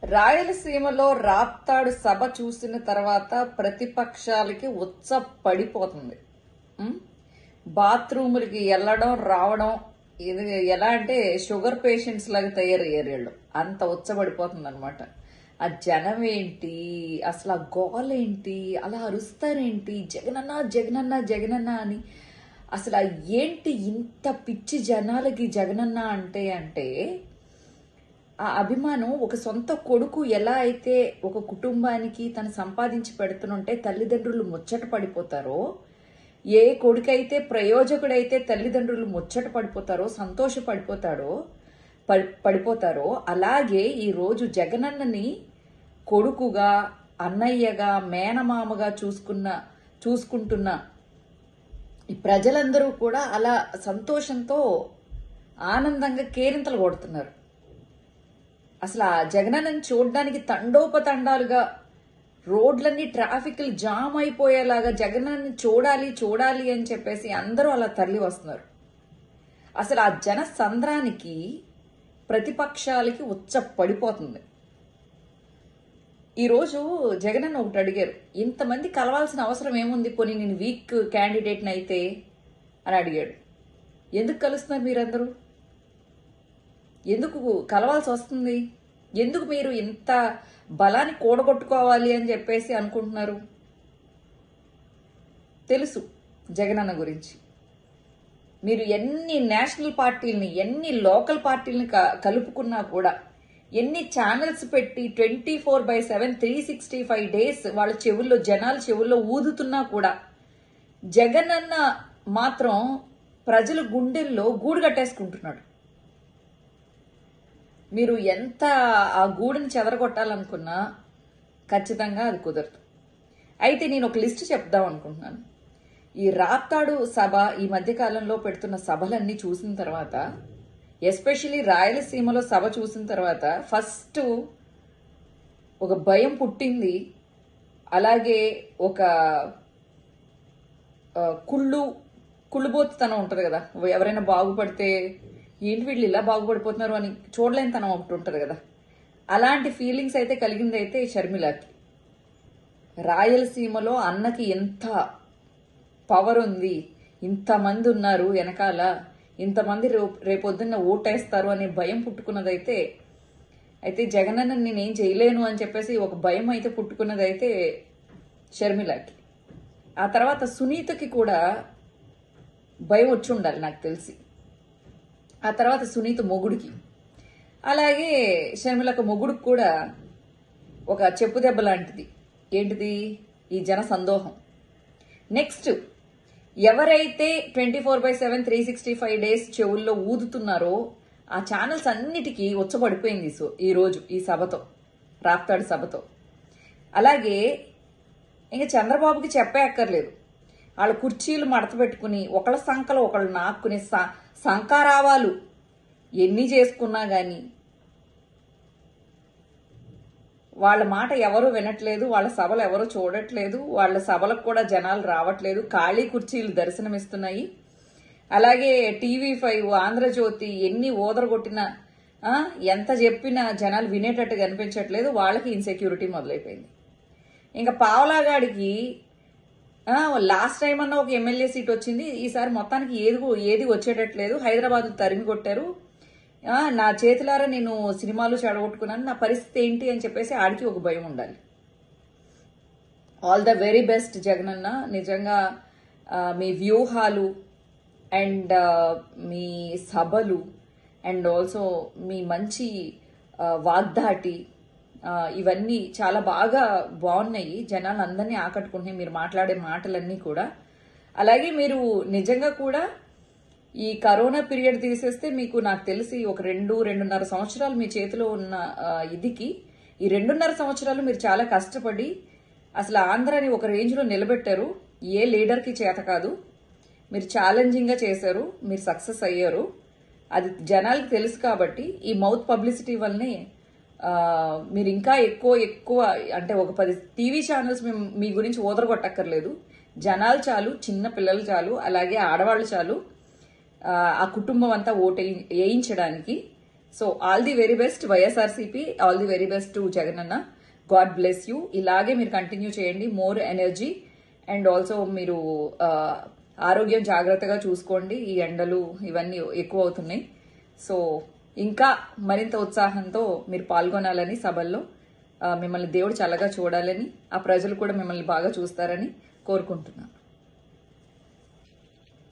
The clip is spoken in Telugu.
రాయలసీమలో రాప్తాడు సభ చూసిన తర్వాత ప్రతిపక్షాలకి ఉచ్చ పడిపోతుంది ఉం? బాత్రూములకి వెళ్ళడం రావడం ఇది ఎలా అంటే షుగర్ పేషెంట్స్ లాగా తయారయ్యారు వీళ్ళు అంత ఉచ్చబడిపోతుంది అనమాట ఆ జనం ఏంటి అసలు ఆ గోల ఏంటి అలా అరుస్తారేంటి జగనన్న జగనన్న జగనన్న అని అసలు ఆ ఏంటి ఇంత పిచ్చి జనాలకి జగనన్న అంటే అంటే ఆ అభిమానం ఒక సొంత కొడుకు ఎలా అయితే ఒక కుటుంబానికి తను సంపాదించి పెడుతుంటే తల్లిదండ్రులు ముచ్చట పడిపోతారో ఏ కొడుకైతే ప్రయోజకుడైతే తల్లిదండ్రులు ముచ్చట పడిపోతారో సంతోష పడిపోతాడో పడి- పడిపోతారో అలాగే ఈ రోజు జగనన్నని కొడుకుగా అన్నయ్యగా మేనమామగా చూసుకున్న చూసుకుంటున్న ఈ ప్రజలందరూ కూడా అలా సంతోషంతో ఆనందంగా కేరింతలు కొడుతున్నారు అసలు ఆ జగనన్నని చూడడానికి తండోపతండాలుగా రోడ్లన్నీ ట్రాఫిక్లు జామ్ అయిపోయేలాగా జగనన్నని చూడాలి చూడాలి అని చెప్పేసి అందరూ అలా తరలి వస్తున్నారు అసలు ఆ జన సంద్రానికి ప్రతిపక్షాలకి ఉచ్చ పడిపోతుంది ఈరోజు జగనన్న ఒకటి అడిగారు ఇంతమంది కలవాల్సిన అవసరం ఏముంది పోనీ నేను వీక్ క్యాండిడేట్ని అయితే అని అడిగాడు ఎందుకు కలుస్తున్నారు మీరందరూ ఎందుకు కలవాల్సి వస్తుంది ఎందుకు మీరు ఇంత బలాన్ని కూడగొట్టుకోవాలి అని చెప్పేసి అనుకుంటున్నారు తెలుసు జగనన్న గురించి మీరు ఎన్ని నేషనల్ పార్టీలని ఎన్ని లోకల్ పార్టీలని క- కలుపుకున్నా కూడా ఎన్ని ఛానల్స్ పెట్టి twenty four by seven three sixty five days వాళ్ళ చెవుల్లో జనాల చెవుల్లో ఊదుతున్నా కూడా జగనన్న మాత్రం ప్రజల గుండెల్లో గూడు కట్టేసుకుంటున్నాడు మీరు ఎంత ఆ గూడుని చెదరగొట్టాలనుకున్నా ఖచ్చితంగా అది కుదరదు అయితే నేను ఒక లిస్ట్ చెప్దాం అనుకుంటున్నాను ఈ రాప్తాడు సభ ఈ మధ్య కాలంలో పెడుతున్న సభలన్నీ చూసిన తర్వాత ఎస్పెషలీ రాయలసీమలో సభ చూసిన తర్వాత ఫస్ట్ ఒక భయం పుట్టింది అలాగే ఒక ఆ, కుళ్ళు కుళ్ళుబోతుతనం ఉంటుంది కదా ఎవరైనా బాగుపడితే ఏంటి వీళ్ళు ఇలా బాగుపడిపోతున్నారు అని చూడలేని తనం ఒకటి ఉంటుంది కదా అలాంటి ఫీలింగ్స్ అయితే కలిగింది అయితే షర్మిలకి రాయలసీమలో అన్నకి ఎంత పవర్ ఉంది ఇంతమంది ఉన్నారు వెనకాల ఇంతమంది రేపు రేపొద్దున్న ఓటేస్తారు అనే భయం పుట్టుకున్నదైతే అయితే జగనన్న నేనేం చేయలేను అని చెప్పేసి ఒక భయం అయితే పుట్టుకున్నదైతే షర్మిలకి ఆ తర్వాత సునీతకి కూడా భయం వచ్చి ఉండాలి నాకు తెలిసి ఆ తర్వాత సునీత మొగుడికి అలాగే షర్మిలక మొగుడికి కూడా ఒక చెప్పు దెబ్బ లాంటిది ఏంటిది ఈ జన సందోహం నెక్స్ట్ ఎవరైతే twenty four by seven three sixty five days చెవుల్లో ఊదుతున్నారో ఆ ఛానల్స్ అన్నిటికీ ఉచ్చబడిపోయింది సో ఈ రోజు ఈ సభతో రాప్తాడు సభతో అలాగే ఇంకా చంద్రబాబుకి చెప్పే అక్కర్లేదు వాళ్ళ కుర్చీలు మడత పెట్టుకుని ఒకళ్ళ సంకలు ఒకళ్ళు నాక్కుని స- సంకారావాలు ఎన్ని చేసుకున్నా గాని వాళ్ళ మాట ఎవరు వినట్లేదు వాళ్ళ సభలు ఎవరు చూడట్లేదు వాళ్ళ సభలకు కూడా జనాలు రావట్లేదు ఖాళీ కుర్చీలు దర్శనమిస్తున్నాయి అలాగే టీవీ ఫైవ్ ఆంధ్రజ్యోతి ఎన్ని ఓదరగొట్టినా ఆ, ఎంత చెప్పినా జనాలు వినేటట్టు కనిపించట్లేదు వాళ్ళకి ఇన్సెక్యూరిటీ మొదలైపోయింది ఇంకా పావలాగాడికి లాస్ట్ టైం అన్న ఒక ఎమ్మెల్యే సీట్ వచ్చింది ఈసారి మొత్తానికి ఏది ఏది వచ్చేటట్లేదు హైదరాబాద్ తరిమి కొట్టారు ఆ, నా చేతులారా నేను సినిమాలు చెడగొట్టుకున్నాను నా పరిస్థితి ఏంటి అని చెప్పేసి ఆడికి ఒక భయం ఉండాలి all the very best Jagananna నిజంగా ఆ, మీ వ్యూహాలు అండ్ మీ సభలు అండ్ ఆల్సో మీ మంచి ఆ, వాగ్దాటి ఆ, ఇవన్నీ చాలా బాగా బాగున్నాయి జనాలు అందరినీ ఆకట్టుకుంటున్నాయి మీరు మాట్లాడే మాటలన్నీ కూడా అలాగే మీరు నిజంగా కూడా ఈ కరోనా పీరియడ్ తీసేస్తే మీకు నాకు తెలిసి ఒక రెండు రెండున్నర సంవత్సరాలు మీ చేతిలో ఉన్న ఆ, ఇదికి ఈ రెండున్నర సంవత్సరాలు మీరు చాలా కష్టపడి అసలు ఆంధ్రాని ఒక రేంజ్లో నిలబెట్టారు ఏ లీడర్కి చేత కాదు మీరు ఛాలెంజింగ్గా చేశారు మీరు సక్సెస్ అయ్యారు అది జనాలకు తెలుసు కాబట్టి ఈ మౌత్ పబ్లిసిటీ వల్లనే ఆ, మీరు ఇంకా ఎక్కువ ఎక్కువ అంటే ఒక పది టీవీ ఛానల్స్ మేము మీ గురించి ఓదరగొట్టక్కర్లేదు జనాలు చాలు చిన్న పిల్లలు చాలు అలాగే ఆడవాళ్ళు చాలు ఆ, ఆ కుటుంబం అంతా ఓటు వేయి- వేయించడానికి so all the very best YSRCP all the very best to Jagan అన్న గాడ్ బ్లెస్ యూ ఇలాగే మీరు కంటిన్యూ చేయండి మోర్ ఎనర్జీ అండ్ ఆల్సో మీరు ఆ, ఆరోగ్యం జాగ్రత్తగా చూసుకోండి ఈ ఎండలు ఇవన్నీ ఎక్కువ అవుతున్నాయి సో ఇంకా మరింత ఉత్సాహంతో మీరు పాల్గొనాలని సభల్లో ఆ, మిమ్మల్ని దేవుడు చల్లగా చూడాలని ఆ ప్రజలు కూడా మిమ్మల్ని బాగా చూస్తారని కోరుకుంటున్నాను